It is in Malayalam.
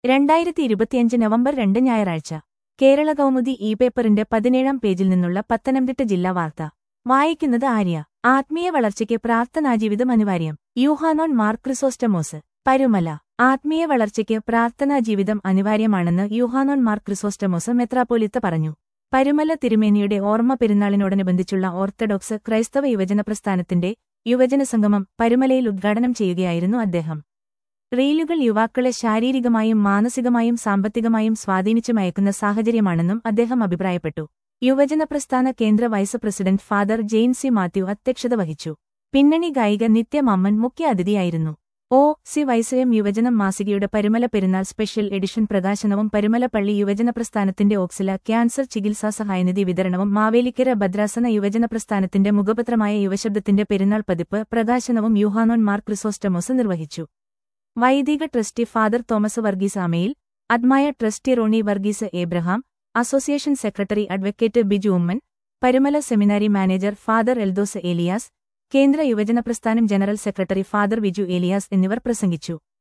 രണ്ടായിരത്തി ഇരുപത്തിയഞ്ച് നവംബർ രണ്ട് ഞായറാഴ്ച കേരള കൗമുദി ഇ പേപ്പറിന്റെ പതിനേഴാം പേജിൽ നിന്നുള്ള പത്തനംതിട്ട ജില്ലാ വാർത്ത വായിക്കുന്നത് ആര്യ ആത്മീയ വളർച്ചയ്ക്ക് പ്രാർത്ഥനാജീവിതം അനിവാര്യം യൂഹാനോൻ മാർ ക്രിസോസ്റ്റമോസ് പരുമല ആത്മീയ വളർച്ചയ്ക്ക് പ്രാർത്ഥനാജീവിതം അനിവാര്യമാണെന്ന് യൂഹാനോൻ മാർ ക്രിസോസ്റ്റമോസ് മെത്രാപ്പോലിത്ത പറഞ്ഞു പരുമല തിരുമേനിയുടെ ഓർമ്മ പെരുന്നാളിനോടനുബന്ധിച്ചുള്ള ഓർത്തഡോക്സ് ക്രൈസ്തവ യുവജന പ്രസ്ഥാനത്തിന്റെ യുവജന സംഗമം പരുമലയിൽ ഉദ്ഘാടനം ചെയ്യുകയായിരുന്നു അദ്ദേഹം റീലുകൾ യുവാക്കളെ ശാരീരികമായും മാനസികമായും സാമ്പത്തികമായും സ്വാധീനിച്ചു മയക്കുന്ന സാഹചര്യമാണെന്നും അദ്ദേഹം അഭിപ്രായപ്പെട്ടു യുവജന പ്രസ്ഥാന കേന്ദ്ര vice president father Jain C Mathew അധ്യക്ഷത വഹിച്ചു പിന്നണി ഗായിക നിത്യ മമ്മൻ മുഖ്യ അതിഥിയായിരുന്നു ഒ സി വൈസയം യുവജനം മാസികയുടെ പരുമല പെരുന്നാൾ സ്പെഷ്യൽ എഡിഷൻ പ്രകാശനവും പരുമല പള്ളി യുവജന പ്രസ്ഥാനത്തിന്റെ ഓക്സില ക്യാൻസർ ചികിത്സാ സഹായനിധി വിതരണവും മാവേലിക്കര ഭദ്രാസന യുവജന പ്രസ്ഥാനത്തിന്റെ മുഖപത്രമായ യുവശബ്ദത്തിന്റെ പെരുന്നാൾ പതിപ്പ് പ്രകാശനവും യൂഹാനോൻ മാർ ക്രിസോസ്റ്റമോസ് നിർവഹിച്ചു വൈദിക ട്രസ്റ്റി ഫാദർ തോമസ് വർഗീസ് അമയിൽ അദ്മായ trustee Ronny Varghese Abraham association secretary advocate Biju Oommen Parumala seminary manager father Eldhose Elias കേന്ദ്ര യുവജന പ്രസ്ഥാനം general secretary father Viju Elias എന്നിവർ പ്രസംഗിച്ചു